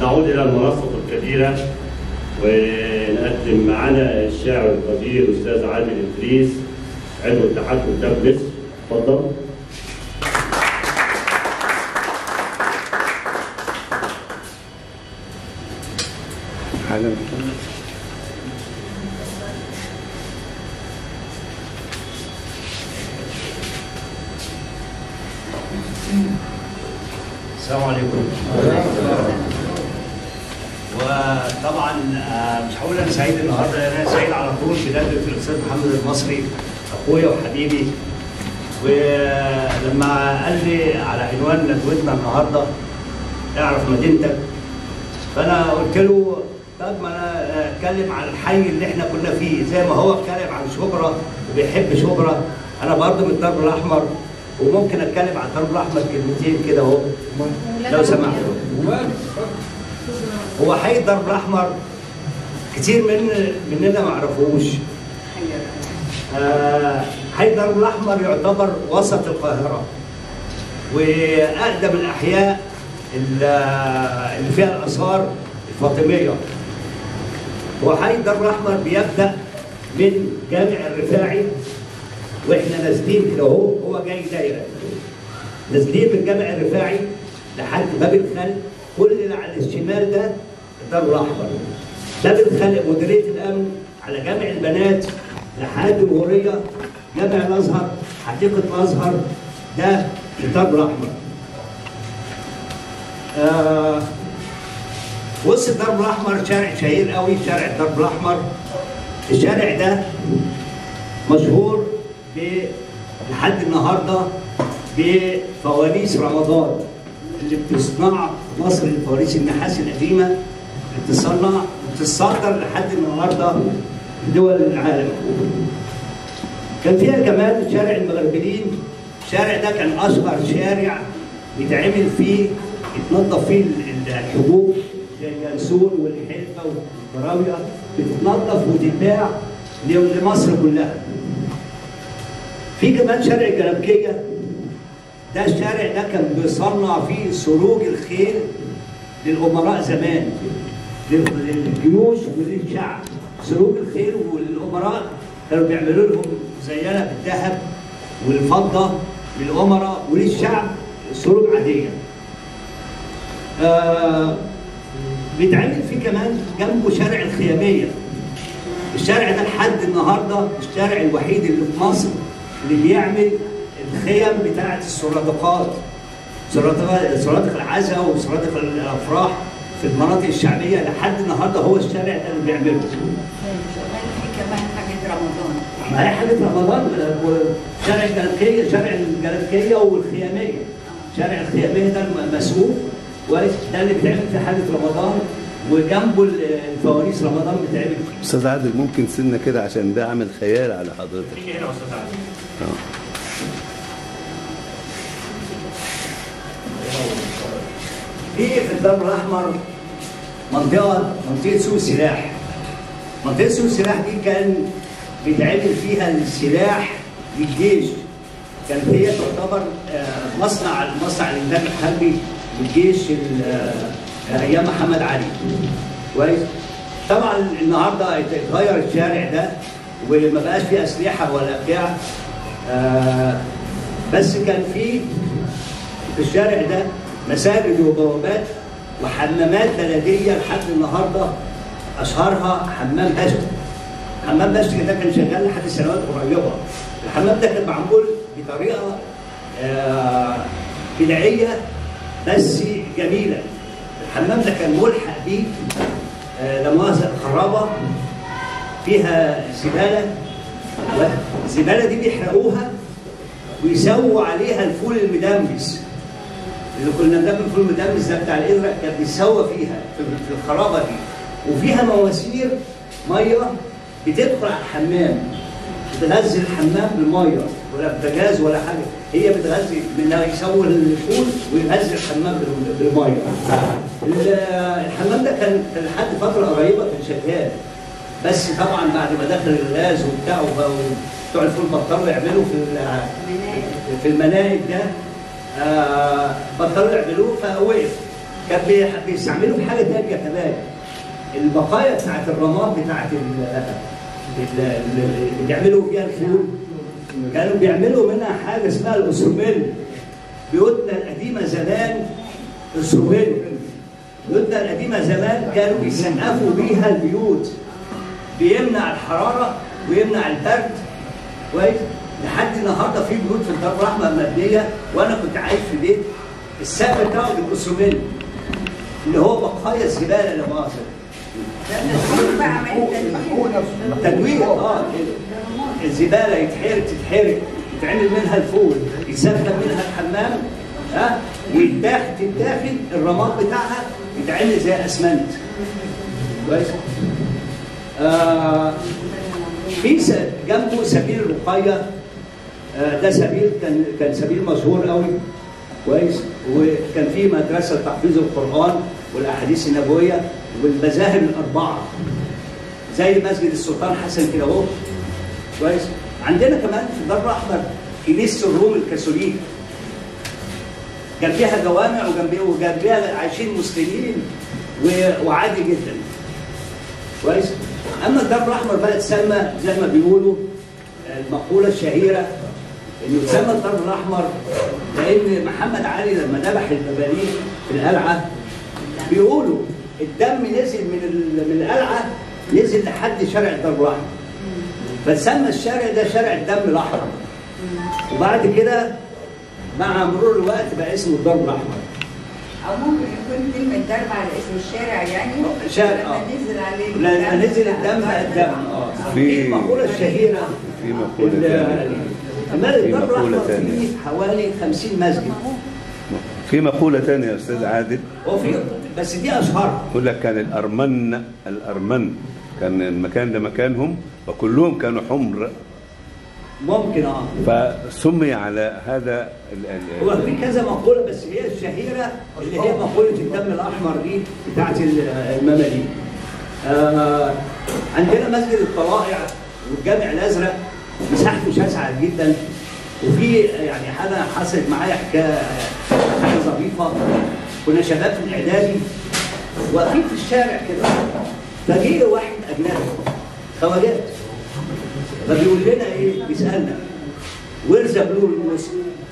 نعود الى المنصه الكبيره ونقدم معنا الشاعر القدير الاستاذ عادل ادريس عضو اتحاد كتاب مصر اتفضل حاجة السلام عليكم وطبعا آه، مش هقول انا سعيد النهارده انا سعيد على طول بلاد الاستاذ محمد المصري اخويا وحبيبي ولما قال لي على عنوان ندوتنا النهارده اعرف مدينتك فانا قلت له طب ما انا اتكلم عن الحي اللي احنا كنا فيه زي ما هو اتكلم عن شبرا وبيحب شبرا انا برضه من الدرب الاحمر وممكن اتكلم عن الدرب الاحمر كلمتين كده اهو لو سمحتوا هو حي الدرب الاحمر كتير من مننا ما يعرفوش آه، حي الدرب الاحمر يعتبر وسط القاهره واقدم الاحياء اللي اللي فيها الاثار الفاطميه هو حي الدرب الاحمر بيبدا من جامع الرفاعي واحنا نازلين كده اهو هو جاي دايره نازلين من جامع الرفاعي لحد باب الخل كل اللي على الشمال ده الدار الاحمر باب الخل مديريه الامن على جامع البنات لحد الغوريه جامع الازهر حديقه الازهر ده الدار الاحمر آه وسط الدرب الاحمر شارع شهير قوي شارع الدرب الاحمر الشارع ده مشهور ب لحد النهارده بفوانيس رمضان اللي بتصنع في مصر الفوانيس النحاس القديمه اللي بتصنع وبتصدر لحد النهارده دول العالم. كان فيها كمان شارع المغربلين الشارع ده كان اشهر شارع بيتعمل فيه يتنظف فيه الحبوب زي اليانسون والحلبه والبراويه بتتنظف وتتباع لمصر كلها. في كمان شارع الجلبكيه ده الشارع ده كان بيصنع فيه سروج الخيل للامراء زمان للجيوش وللشعب سروج الخيل والامراء كانوا بيعملوا لهم زينا بالذهب والفضه للامراء وللشعب سروج عاديه. آه بيتعمل فيه كمان جنبه شارع الخياميه. الشارع ده لحد النهارده الشارع الوحيد اللي في مصر اللي بيعمل الخيم بتاعه السرادقات سرادق سرادق العزاء وسرادق الافراح في المناطق الشعبيه لحد النهارده هو الشارع ده اللي بيعمله. في كمان حاجة رمضان ما هي حاجه رمضان شارع الجلبكيه شارع الجلبكيه والخياميه شارع الخياميه ده مسؤول كويس ده اللي بيتعمل في حاجه رمضان وجنبه الفوانيس رمضان بتعمل فيه. استاذ عادل ممكن سنه كده عشان ده عامل خيال على حضرتك تيجي هنا يا استاذ عادل اه في في الدرب الاحمر منطقه منطقه سوق السلاح منطقه سوق السلاح دي كان بيتعمل فيها السلاح للجيش كانت هي تعتبر آه، مصنع مصنع الانتاج الحربي للجيش ال- آه، ايام محمد علي كويس طبعا النهارده اتغير الشارع ده وما بقاش فيه اسلحه ولا بتاع آه، بس كان فيه في الشارع ده مساجد وبوابات وحمامات بلديه لحد النهارده اشهرها حمام بشت. حمام بشت ده كان شغال لحد سنوات قريبه. الحمام ده كان معمول بطريقه آه، بدائيه بس جميله. الحمام ده كان ملحق بيه آه، لا مؤاخذه خرابه فيها زباله الزباله دي بيحرقوها ويسووا عليها الفول المدمس اللي كنا بناكل فول مدمس ده بتاع القدره كان بيتسوى فيها في في الخرابه دي وفيها مواسير ميه بتدخل على الحمام بتغذي الحمام بالميه ولا بوتاجاز ولا حاجه هي بتغذي منها يسوي الفول ويغذي الحمام بال- بالميه ال- الحمام ده كان كان لحد فتره قريبه كان شغال بس طبعا بعد ما دخل الغاز وبتاع وبقوا بتوع الفول بطلوا يعملوا في ال- في المناهج ده آه بطلوا يعملوه فوقف كان بي- بيستعملوا في حاجه تانيه كمان البقايا بتاعت الرماد بتاعت ال- ال- ال- اللي بيعملوا فيها الفول كانوا بيعملوا منها حاجه اسمها الاسروميل بيوتنا القديمه زمان اسروميل بيوتنا القديمه زمان كانوا بيسقفوا بيها البيوت بيمنع الحراره ويمنع البرد كويس لحد النهارده في بيوت في الدار الرحمه مبنيه وانا كنت عايش في بيت السقف بتاعه بالاسروميل اللي هو بقايا الزباله لا مؤاخذه هم بقى عملت تدوير تدوير اه الزباله يتحرق تتحرق يتعمل منها الفول يسخن منها الحمام ها ويتاخد تتاخد الرماد بتاعها يتعمل زي اسمنت كويس آه في س- جنبه سبيل الرقيه آه ده سبيل كان كان سبيل مشهور قوي كويس وكان فيه مدرسه تحفيظ القران والاحاديث النبويه والمذاهب الاربعه زي مسجد السلطان حسن كده اهو كويس عندنا كمان في الدار الاحمر كنيسه الروم الكاثوليك كان فيها جوامع وجنبها وجنبها عايشين مسلمين و- وعادي جدا كويس اما الدار الاحمر بقى اتسمى زي ما بيقولوا المقوله الشهيره انه اتسمى الدار الاحمر لان محمد علي لما ذبح المماليك في القلعه بيقولوا الدم نزل من ال- من القلعه نزل لحد شارع الدار الاحمر فسمى الشارع ده شارع الدم الاحمر وبعد كده مع مرور الوقت بقى اسمه الدار الاحمر او ممكن يكون كلمه درب على اسم الشارع يعني شارع، لما آه. نزل عليه لما الدم نزل الدم بقى الدم اه في- في المقوله الشهيره في مقولة ال- ثانية كمان في الدار مقولة الاحمر ثانية. فيه حوالي 50 مسجد في مقولة ثانية يا أستاذ عادل وفي بس دي اشهر يقول لك كان الأرمن الأرمن كان المكان ده مكانهم وكلهم كانوا حمر ممكن اه فسمي على هذا ال- ال- هو في كذا مقوله بس هي الشهيره اللي هي مقوله الدم الاحمر دي بتاعت ال- المماليك. آه عندنا مسجد الطلائع والجامع الازرق مساحته شاسعه جدا وفي يعني حاجه حصلت معايا حكايه حاجه ظريفه كنا شباب في الاعدادي واقفين في الشارع كده فجه واحد اجنبي خواجات فبيقول لنا ايه بيسالنا وير ذا بلو موسك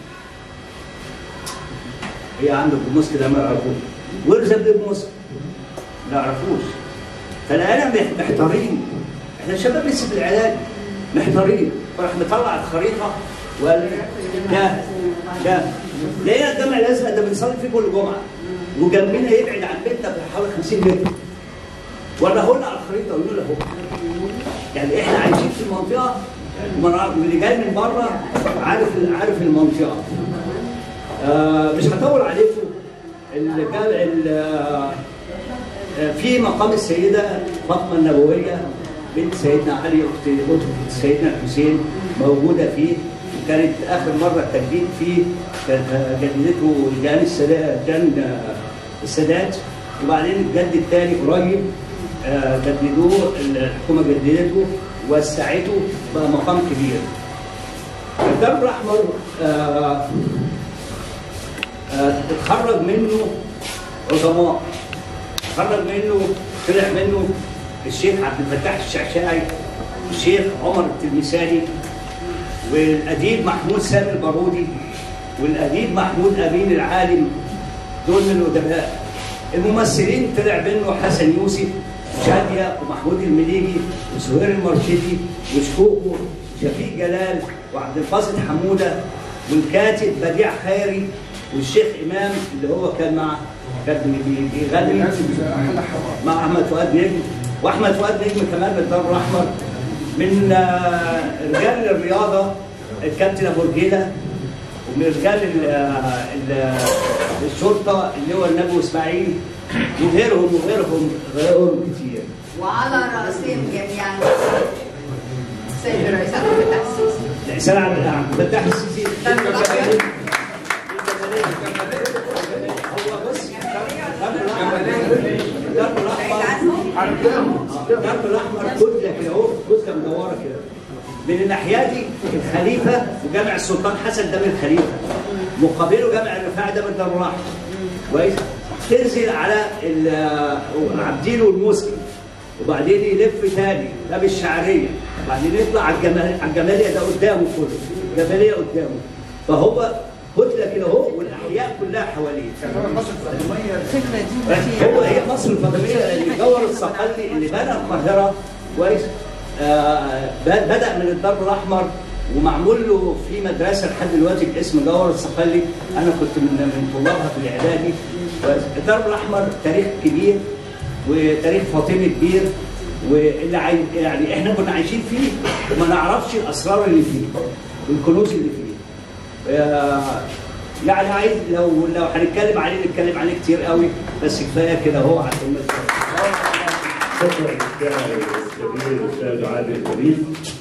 هي عندك موسك ده ما يعرفوش وير ذا بلو موسك ما يعرفوش فلقينا مح- محتارين احنا الشباب لسه في الاعداد محتارين فراح مطلع الخريطه وقال ده ده لقينا الجامع الازرق ده بنصلي فيه كل جمعه وجنبنا يبعد عن بيتنا بحوالي 50 متر وراه لنا على الخريطه ويقول له اهو يعني احنا عايشين في المنطقه ومن- واللي جاي من بره عارف عارف المنطقه آه مش هطول عليكم الجامع ال- آه، آه، في مقام السيده فاطمه النبويه بنت سيدنا علي اخت اخت سيدنا الحسين موجوده فيه وكانت اخر مره التجديد فيه كانت آه، جددته جان السادات جان آه، السادات وبعدين الجد الثاني قريب آه، جددوه الحكومه جددته وسعته بقى مقام كبير الدرب الاحمر آه، آه، اتخرج منه عظماء خرج منه طلع منه الشيخ عبد الفتاح الشعشاعي الشيخ عمر التلمساني والاديب محمود سامي البارودي والاديب محمود امين العالم دول من الادباء الممثلين طلع منه حسن يوسف وشاديه ومحمود المليجي وسهير المرشدي وشكوكو وشفيق جلال وعبد الباسط حموده والكاتب بديع خيري والشيخ امام اللي هو كان مع كان بي- بي- بيغني مع احمد فؤاد نجم واحمد فؤاد نجم كمان من الدار الاحمر من آه، رجال الرياضه الكابتن ابو رجيله ومن رجال ال- آه، ال- الشرطه اللي هو النبي اسماعيل وغيرهم وغيرهم غيرهم كتير وعلى راسهم جميعا السيد الرئيس عبد الفتاح السيسي الاحسان عبد عبد الفتاح السيسي ده الأحمر. هو بص الدرب بعيد الاحمر عنهم الدرب الاحمر كتله كده اهو كتله مدوره كده من الناحيه دي الخليفه وجامع السلطان حسن ده من الخليفه مقابله جامع الرفاعي ده من الدار الاحمر كويس تنزل على ال- عابدين والمسلم وبعدين يلف تاني باب الشعريه وبعدين يطلع على الجمال على الجماليه ده قدامه كله الجماليه قدامه فهو كتله كده اهو والاحياء كلها حواليه الفكره دي بس هو هي مصر الفاطميه اللي جور الصقلي اللي بنى القاهره كويس آه ب- بدا من الدرب الاحمر ومعمول له في مدرسه لحد دلوقتي باسم جور الصقلي انا كنت من من طلابها في الاعدادي كويس الدرب الاحمر تاريخ كبير وتاريخ فاطمي كبير واللي عاي... يعني احنا كنا عايشين فيه وما نعرفش الاسرار اللي فيه والكنوز اللي فيه آه، يعني عايز لو لو هنتكلم عليه نتكلم عليه كتير قوي بس كفايه كده اهو عشان ما شكرا للشاعر الكبير الاستاذ عادل ادريس